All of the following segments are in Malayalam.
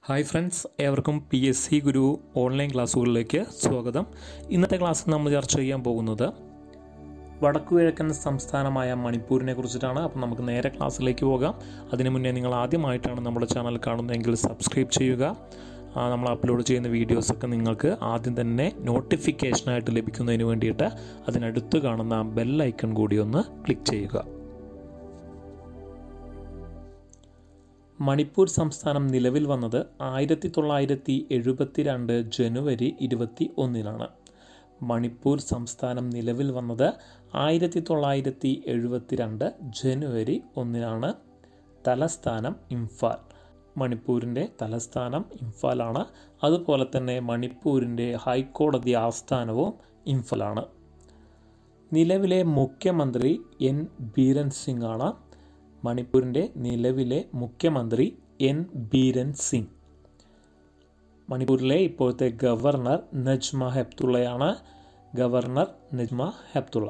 ഹായ് ഫ്രണ്ട്സ് ഏവർക്കും P S C Guru online ക്ലാസ്സുകളിലേക്ക് സ്വാഗതം ഇന്നത്തെ ക്ലാസ്സിൽ നമ്മൾ ചർച്ച ചെയ്യാൻ പോകുന്നത് വടക്കുകിഴക്കൻ സംസ്ഥാനമായ മണിപ്പൂരിനെ കുറിച്ചിട്ടാണ് അപ്പോൾ നമുക്ക് നേരെ ക്ലാസ്സിലേക്ക് പോകാം അതിനു മുന്നേ നിങ്ങൾ ആദ്യമായിട്ടാണ് നമ്മുടെ ചാനൽ കാണുന്നതെങ്കിൽ സബ്സ്ക്രൈബ് ചെയ്യുക ആ, നമ്മൾ അപ്ലോഡ് ചെയ്യുന്ന വീഡിയോസൊക്കെ നിങ്ങൾക്ക് ആദ്യം തന്നെ നോട്ടിഫിക്കേഷനായിട്ട് ലഭിക്കുന്നതിന് വേണ്ടിയിട്ട് അതിനടുത്ത് കാണുന്ന ബെൽ ഐക്കൺ കൂടി ഒന്ന് ക്ലിക്ക് ചെയ്യുക മണിപ്പൂർ സംസ്ഥാനം നിലവിൽ വന്നത് ആയിരത്തി തൊള്ളായിരത്തി എഴുപത്തിരണ്ട് ജനുവരി ഇരുപത്തി ഒന്നിനാണ് മണിപ്പൂർ സംസ്ഥാനം നിലവിൽ വന്നത് ആയിരത്തി തൊള്ളായിരത്തി എഴുപത്തിരണ്ട് ജനുവരി ഒന്നിനാണ് തലസ്ഥാനം ഇംഫാൽ മണിപ്പൂരിൻ്റെ തലസ്ഥാനം ഇംഫാലാണ് അതുപോലെ തന്നെ മണിപ്പൂരിൻ്റെ ഹൈക്കോടതി ആസ്ഥാനവും ഇംഫലാണ് നിലവിലെ മുഖ്യമന്ത്രി എൻ ബീരൻ സിംഗ് ആണ് മണിപ്പൂരിൻ്റെ നിലവിലെ മുഖ്യമന്ത്രി എൻ ബീരൻ സിംഗ് മണിപ്പൂരിലെ ഇപ്പോഴത്തെ ഗവർണർ നജ്മ ഹെപ്തുള്ളയാണ് ഗവർണർ നജ്മ ഹെപ്തുള്ള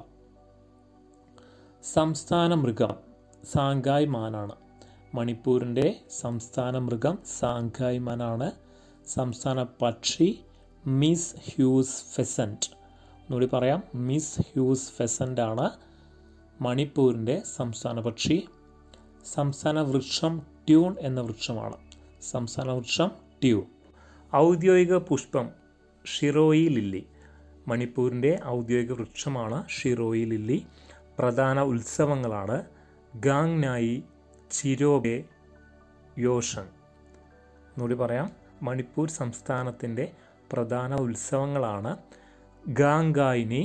സംസ്ഥാന മൃഗം സാങ്കായ് മാനാണ് മണിപ്പൂരിൻ്റെ സംസ്ഥാന മൃഗം സാങ്കായ് മാനാണ് സംസ്ഥാന പക്ഷി മിസ് ഹ്യൂസ് ഫെസൻറ്റ് ഒന്നുകൂടി പറയാം മിസ് ഹ്യൂസ് ഫെസൻ്റ് ആണ് മണിപ്പൂരിൻ്റെ സംസ്ഥാന പക്ഷി സംസ്ഥാന വൃക്ഷം ട്യൂൺ എന്ന വൃക്ഷമാണ് സംസ്ഥാന വൃക്ഷം ട്യൂൺ ഔദ്യോഗിക പുഷ്പം ഷിറോയി ലില്ലി മണിപ്പൂരിൻ്റെ ഔദ്യോഗിക വൃക്ഷമാണ് ഷിറോയി ലില്ലി പ്രധാന ഉത്സവങ്ങളാണ് ഗാങ്നായി ചിരോബെ യോഷൻ എന്നുകൂടി പറയാം മണിപ്പൂർ സംസ്ഥാനത്തിൻ്റെ പ്രധാന ഉത്സവങ്ങളാണ് ഗാങ്കായിനി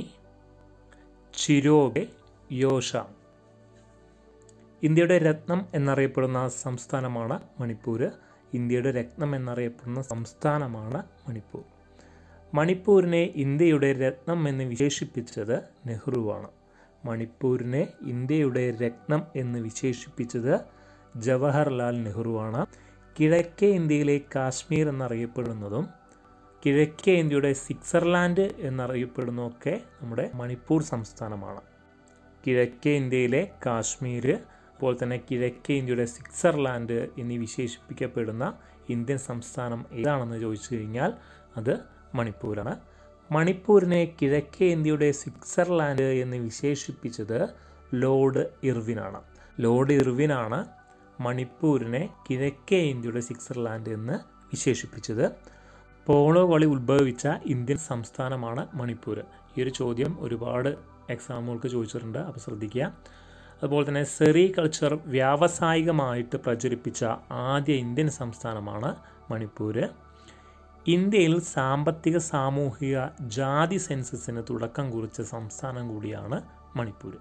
ചിരോബെ യോഷാങ് ഇന്ത്യയുടെ രത്നം എന്നറിയപ്പെടുന്ന സംസ്ഥാനമാണ് മണിപ്പൂർ ഇന്ത്യയുടെ രത്നം എന്നറിയപ്പെടുന്ന സംസ്ഥാനമാണ് മണിപ്പൂർ മണിപ്പൂരിനെ ഇന്ത്യയുടെ രത്നം എന്ന് വിശേഷിപ്പിച്ചത് നെഹ്റുവാണ് മണിപ്പൂരിനെ ഇന്ത്യയുടെ രത്നം എന്ന് വിശേഷിപ്പിച്ചത് ജവഹർലാൽ നെഹ്റുവാണ് കിഴക്കേ ഇന്ത്യയിലെ കാശ്മീർ എന്നറിയപ്പെടുന്നതും കിഴക്കേ ഇന്ത്യയുടെ സ്വിറ്റ്സർലാൻഡ് എന്നറിയപ്പെടുന്നതൊക്കെ നമ്മുടെ മണിപ്പൂർ സംസ്ഥാനമാണ് കിഴക്കേ ഇന്ത്യയിലെ കാശ്മീർ അതുപോലെ തന്നെ കിഴക്കേ ഇന്ത്യയുടെ സ്വിറ്റ്സർലാൻഡ് എന്നീ വിശേഷിപ്പിക്കപ്പെടുന്ന ഇന്ത്യൻ സംസ്ഥാനം ഏതാണെന്ന് ചോദിച്ചു കഴിഞ്ഞാൽ അത് മണിപ്പൂരാണ് മണിപ്പൂരിനെ കിഴക്കേ ഇന്ത്യയുടെ സ്വിറ്റ്സർലാൻഡ് എന്ന് വിശേഷിപ്പിച്ചത് ലോർഡ് ഇർവിനാണ് ലോർഡ് ഇർവിനാണ് മണിപ്പൂരിനെ കിഴക്കേ ഇന്ത്യയുടെ സ്വിറ്റ്സർലാൻഡ് എന്ന് വിശേഷിപ്പിച്ചത് പോളോ കളി ഉത്ഭവിച്ച ഇന്ത്യൻ സംസ്ഥാനമാണ് മണിപ്പൂർ ഈ ഒരു ചോദ്യം ഒരുപാട് എക്സാമുകൾക്ക് ചോദിച്ചിട്ടുണ്ട് അപ്പോൾ ശ്രദ്ധിക്കുക അതുപോലെ തന്നെ സെറി കൾച്ചർ വ്യാവസായികമായിട്ട് പ്രചരിപ്പിച്ച ആദ്യ ഇന്ത്യൻ സംസ്ഥാനമാണ് മണിപ്പൂർ ഇന്ത്യയിൽ സാമ്പത്തിക സാമൂഹിക ജാതി സെൻസസിന് തുടക്കം കുറിച്ച സംസ്ഥാനം കൂടിയാണ് മണിപ്പൂർ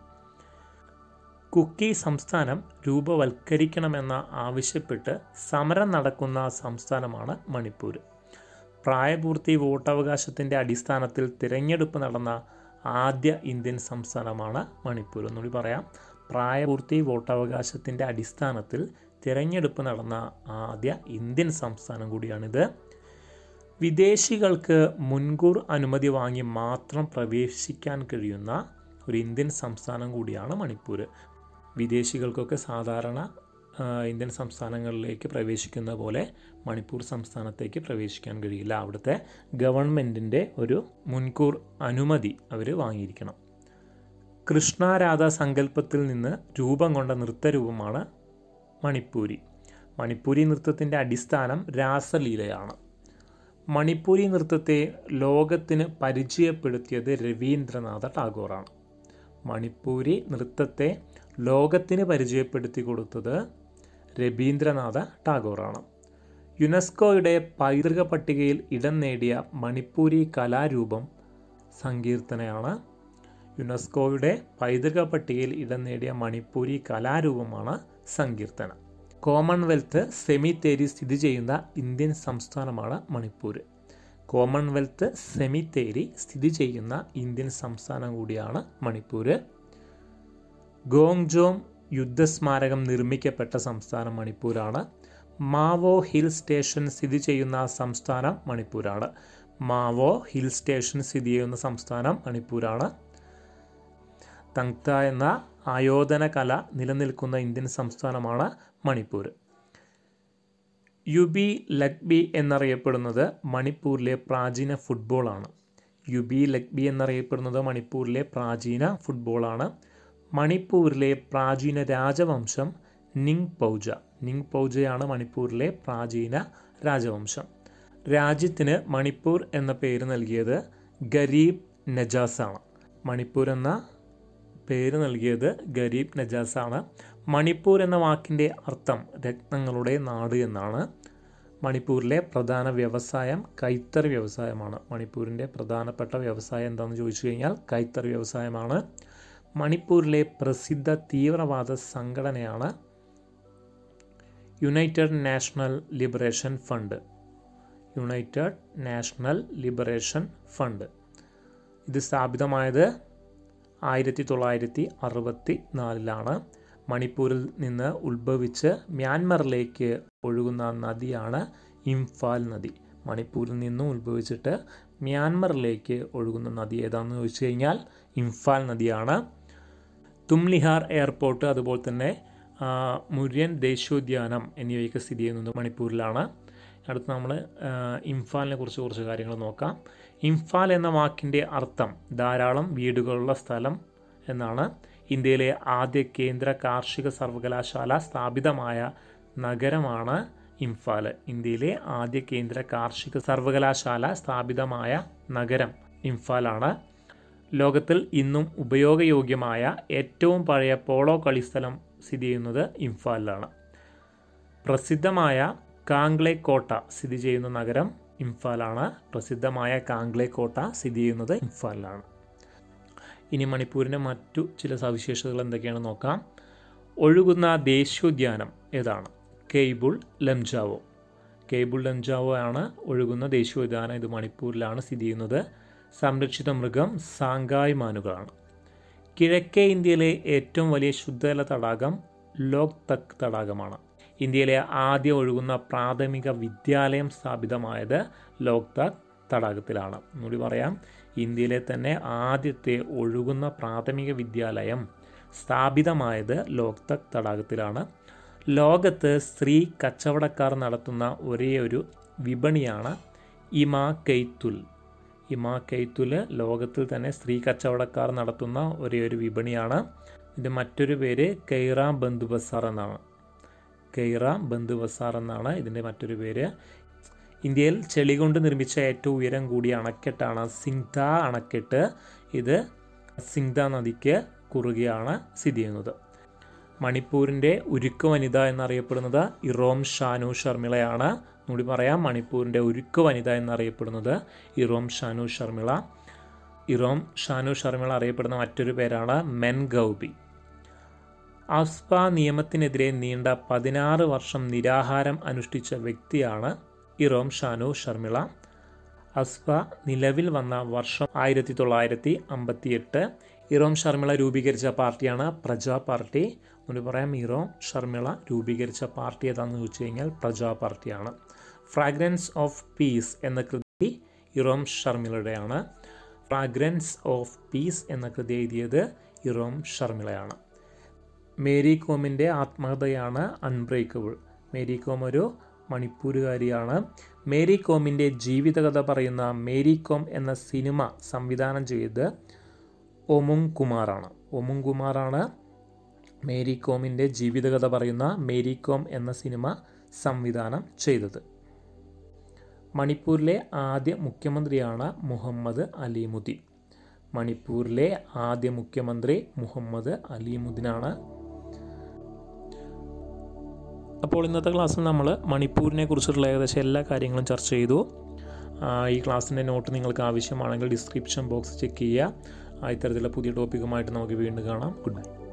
കുക്കി സംസ്ഥാനം രൂപവൽക്കരിക്കണമെന്ന ആവശ്യപ്പെട്ട് സമരം നടക്കുന്ന സംസ്ഥാനമാണ് മണിപ്പൂർ പ്രായപൂർത്തി വോട്ടവകാശത്തിൻ്റെ അടിസ്ഥാനത്തിൽ തിരഞ്ഞെടുപ്പ് നടന്ന ആദ്യ ഇന്ത്യൻ സംസ്ഥാനമാണ് മണിപ്പൂർ എന്നുകൂടി പറയാം പ്രായപൂർത്തി വോട്ടവകാശത്തിൻ്റെ അടിസ്ഥാനത്തിൽ തിരഞ്ഞെടുപ്പ് നടന്ന ആദ്യ ഇന്ത്യൻ സംസ്ഥാനം കൂടിയാണിത് വിദേശികൾക്ക് മുൻകൂർ അനുമതി വാങ്ങി മാത്രം പ്രവേശിക്കാൻ കഴിയുന്ന ഒരു ഇന്ത്യൻ സംസ്ഥാനം കൂടിയാണ് മണിപ്പൂർ വിദേശികൾക്കൊക്കെ സാധാരണ ആ, ഇന്ത്യൻ സംസ്ഥാനങ്ങളിലേക്ക് പ്രവേശിക്കുന്ന പോലെ മണിപ്പൂർ സംസ്ഥാനത്തേക്ക് പ്രവേശിക്കാൻ കഴിയില്ല അവിടുത്തെ ഗവൺമെൻറ്റിൻ്റെ ഒരു മുൻകൂർ അനുമതി അവർ വാങ്ങിയിരിക്കണം കൃഷ്ണാരാധ സങ്കല്പത്തിൽ നിന്ന് രൂപം കൊണ്ട നൃത്തരൂപമാണ് മണിപ്പൂരി മണിപ്പൂരി നൃത്തത്തിൻ്റെ അടിസ്ഥാനം രാസലീലയാണ് മണിപ്പൂരി നൃത്തത്തെ ലോകത്തിന് പരിചയപ്പെടുത്തിയത് രവീന്ദ്രനാഥ ടാഗോറാണ് മണിപ്പൂരി നൃത്തത്തെ ലോകത്തിന് പരിചയപ്പെടുത്തി കൊടുത്തത് രവീന്ദ്രനാഥ ടാഗോറാണ് യുനെസ്കോയുടെ പൈതൃക പട്ടികയിൽ ഇടം നേടിയ മണിപ്പൂരി കലാരൂപം സങ്കീർത്തനയാണ് യുനെസ്കോയുടെ പൈതൃക പട്ടികയിൽ ഇടം നേടിയ മണിപ്പൂരി കലാരൂപമാണ് സങ്കീർത്തന കോമൺവെൽത്ത് സെമിത്തേരി സ്ഥിതി ചെയ്യുന്ന ഇന്ത്യൻ സംസ്ഥാനമാണ് മണിപ്പൂർ കോമൺവെൽത്ത് സെമിത്തേരി സ്ഥിതി ചെയ്യുന്ന ഇന്ത്യൻ സംസ്ഥാനം കൂടിയാണ് മണിപ്പൂർ ഗോങ്ജോം യുദ്ധസ്മാരകം നിർമ്മിക്കപ്പെട്ട സംസ്ഥാനം മണിപ്പൂരാണ് മാവോ ഹിൽ സ്റ്റേഷൻ സ്ഥിതി ചെയ്യുന്ന സംസ്ഥാനം മണിപ്പൂരാണ് മാവോ ഹിൽ സ്റ്റേഷൻ സ്ഥിതി ചെയ്യുന്ന സംസ്ഥാനം മണിപ്പൂരാണ് തങ്ത എന്ന ആയോധന കല നിലനിൽക്കുന്ന ഇന്ത്യൻ സംസ്ഥാനമാണ് മണിപ്പൂർ യുബി ലഗ്ബി എന്നറിയപ്പെടുന്നത് മണിപ്പൂരിലെ പ്രാചീന ഫുട്ബോളാണ് യുബി ലഗ്ബി എന്നറിയപ്പെടുന്നത് മണിപ്പൂരിലെ പ്രാചീന ഫുട്ബോളാണ് മണിപ്പൂരിലെ പ്രാചീന രാജവംശം നിങ് പൗജ നിങ് പൗജയാണ് മണിപ്പൂരിലെ പ്രാചീന രാജവംശം രാജ്യത്തിന് മണിപ്പൂർ എന്ന പേര് നൽകിയത് ഗരീബ് നജാസാണ് മണിപ്പൂർ എന്ന പേര് നൽകിയത് ഗരീബ് നജാസാണ് മണിപ്പൂർ എന്ന വാക്കിൻ്റെ അർത്ഥം രത്നങ്ങളുടെ നാട് എന്നാണ് മണിപ്പൂരിലെ പ്രധാന വ്യവസായം കൈത്തറി വ്യവസായമാണ് മണിപ്പൂരിൻ്റെ പ്രധാനപ്പെട്ട വ്യവസായം എന്താണെന്ന് ചോദിച്ചു കഴിഞ്ഞാൽ കൈത്തറി വ്യവസായമാണ് മണിപ്പൂരിലെ പ്രസിദ്ധ തീവ്രവാദ സംഘടനയാണ് United National Liberation Fund United National Liberation Fund ഇത് സ്ഥാപിതമായത് ആയിരത്തി തൊള്ളായിരത്തി അറുപത്തി നാലിലാണ് മണിപ്പൂരിൽ നിന്ന് ഉത്ഭവിച്ച് മ്യാൻമറിലേക്ക് ഒഴുകുന്ന നദിയാണ് ഇംഫാൽ നദി മണിപ്പൂരിൽ നിന്നും ഉത്ഭവിച്ചിട്ട് മ്യാൻമറിലേക്ക് ഒഴുകുന്ന നദി ഏതാണെന്ന് ചോദിച്ചു കഴിഞ്ഞാൽ ഇംഫാൽ നദിയാണ് തുംലിഹാർ എയർപോർട്ട് അതുപോലെ തന്നെ മുര്യൻ ദേശീയോദ്യാനം എന്നിവയൊക്കെ സ്ഥിതി ചെയ്യുന്നത് മണിപ്പൂരിലാണ് അടുത്ത് നമ്മൾ ഇംഫാലിനെ കുറിച്ച് കുറച്ച് കാര്യങ്ങൾ നോക്കാം ഇംഫാൽ എന്ന വാക്കിൻ്റെ അർത്ഥം ധാരാളം വീടുകളുള്ള സ്ഥലം എന്നാണ് ഇന്ത്യയിലെ ആദ്യ കേന്ദ്ര കാർഷിക സർവകലാശാല സ്ഥാപിതമായ നഗരമാണ് ഇംഫാൽ ഇന്ത്യയിലെ ആദ്യ കേന്ദ്ര കാർഷിക സർവകലാശാല സ്ഥാപിതമായ നഗരം ഇംഫാലാണ് ലോകത്തിൽ ഇന്നും ഉപയോഗയോഗ്യമായ ഏറ്റവും പഴയ പോളോ കളിസ്ഥലം സ്ഥിതി ചെയ്യുന്നത് ഇംഫാലിലാണ് പ്രസിദ്ധമായ കാംഗ്ലെ കോട്ട സ്ഥിതി ചെയ്യുന്ന നഗരം ഇംഫാലാണ് പ്രസിദ്ധമായ കാംഗ്ലെ കോട്ട സ്ഥിതി ചെയ്യുന്നത് ഇംഫാലിലാണ് ഇനി മണിപ്പൂരിൻ്റെ മറ്റു ചില സവിശേഷതകൾ എന്തൊക്കെയാണെന്ന് നോക്കാം ഒഴുകുന്ന ദേശീയോദ്യാനം ഏതാണ് കെയ്ബുൾ ലംജാവോ കെയ്ബുൾ ലംജാവോ ആണ് ഒഴുകുന്ന ദേശീയോദ്യാനം ഇത് മണിപ്പൂരിലാണ് സ്ഥിതി ചെയ്യുന്നത് സംരക്ഷിത മൃഗം സാങ്കായ് മാനുകളാണ് കിഴക്കേ ഇന്ത്യയിലെ ഏറ്റവും വലിയ ശുദ്ധജല തടാകം ലോക് തക് തടാകമാണ് ഇന്ത്യയിലെ ആദ്യം ഒഴുകുന്ന പ്രാഥമിക വിദ്യാലയം സ്ഥാപിതമായത് ലോക് തക് തടാകത്തിലാണ് ഒന്നുകൂടി പറയാം ഇന്ത്യയിലെ തന്നെ ആദ്യത്തെ ഒഴുകുന്ന പ്രാഥമിക വിദ്യാലയം സ്ഥാപിതമായത് ലോക് തക് തടാകത്തിലാണ് ലോകത്ത് സ്ത്രീ കച്ചവടക്കാർ നടത്തുന്ന ഒരേ ഒരു വിപണിയാണ് ഇമാ കെയ്ത്തുൽ ഇമാ കെയ്ത്തുല് ലോകത്തിൽ തന്നെ സ്ത്രീ കച്ചവടക്കാർ നടത്തുന്ന ഒരേ ഒരു വിപണിയാണ് ഇതിൻ്റെ മറ്റൊരു പേര് കെയ്റ ബന്ധു ബസാർ എന്നാണ് കെയ്റ ബന്ധു ബസാർ എന്നാണ് ഇതിൻ്റെ മറ്റൊരു പേര് ഇന്ത്യയിൽ ചെളി കൊണ്ട് നിർമ്മിച്ച ഏറ്റവും ഉയരം കൂടിയ അണക്കെട്ടാണ് സിങ്ത അണക്കെട്ട് ഇത് സിങ്ത നദിക്ക് കുറുകെയാണ് സ്ഥിതി ചെയ്യുന്നത് മണിപ്പൂരിൻ്റെ ഉരുക്ക് വനിത എന്നറിയപ്പെടുന്നത് ഇറോം ഷാനു ഷർമിളയാണ് കൂടി പറയാം മണിപ്പൂരിൻ്റെ ഉരുക്ക് വനിത എന്നറിയപ്പെടുന്നത് ഇറോം ഷാനു ഷർമിള ഇറോം ഷാനു ഷർമിള അറിയപ്പെടുന്ന മറ്റൊരു പേരാണ് മെൻ ഗൗബി ആസ്പ നിയമത്തിനെതിരെ നീണ്ട പതിനാറ് വർഷം നിരാഹാരം അനുഷ്ഠിച്ച വ്യക്തിയാണ് ഇറോം ഷാനു ഷർമിള അസ്പ നിലവിൽ വന്ന വർഷം ആയിരത്തി തൊള്ളായിരത്തി അമ്പത്തി എട്ട് ഇറോം ഷർമിള രൂപീകരിച്ച പാർട്ടിയാണ് പ്രജാ പാർട്ടി എന്ന് പറയാം ഇറോം ഷർമിള രൂപീകരിച്ച പാർട്ടി ഏതാണെന്ന് ചോദിച്ചു കഴിഞ്ഞാൽ പ്രജാ പാർട്ടിയാണ് ഫ്രാഗ്രൻസ് ഓഫ് പീസ് എന്ന കൃതി ഇറോം ഷർമിളയുടെയാണ് ഫ്രാഗ്രൻസ് ഓഫ് പീസ് എന്ന കൃതി എഴുതിയത് ഇറോം ഷർമിളയാണ് മേരി കോമിൻ്റെ ആത്മകഥയാണ് അൺബ്രേക്കബിൾ മേരി കോം ഒരു മണിപ്പൂരുകാരിയാണ് മേരി കോമിൻ്റെ ജീവിതകഥ പറയുന്ന മേരി കോം എന്ന സിനിമ സംവിധാനം ചെയ്ത് ഒമുങ് കുമാറാണ് ഒമുങ് കുമാറാണ് മേരി കോമിൻ്റെ ജീവിതകഥ പറയുന്ന മേരി കോം എന്ന സിനിമ സംവിധാനം ചെയ്തത് മണിപ്പൂരിലെ ആദ്യ മുഖ്യമന്ത്രിയാണ് മുഹമ്മദ് അലിമുദ്ദീൻ മണിപ്പൂരിലെ ആദ്യ മുഖ്യമന്ത്രി മുഹമ്മദ് അലിമുദ്ദീനാണ് അപ്പോൾ ഇന്നത്തെ ക്ലാസ്സിൽ നമ്മൾ മണിപ്പൂരിനെ കുറിച്ചുള്ള ഏകദേശം എല്ലാ കാര്യങ്ങളും ചർച്ച ചെയ്തു ഈ ക്ലാസ്സിൻ്റെ നോട്ട് നിങ്ങൾക്ക് ആവശ്യമാണെങ്കിൽ ഡിസ്ക്രിപ്ഷൻ ബോക്സ് ചെക്ക് ചെയ്യുക ഇത്തരത്തിലുള്ള പുതിയ ടോപ്പിക്കുമായിട്ട് നമുക്ക് വീണ്ടും കാണാം ഗുഡ് ബൈ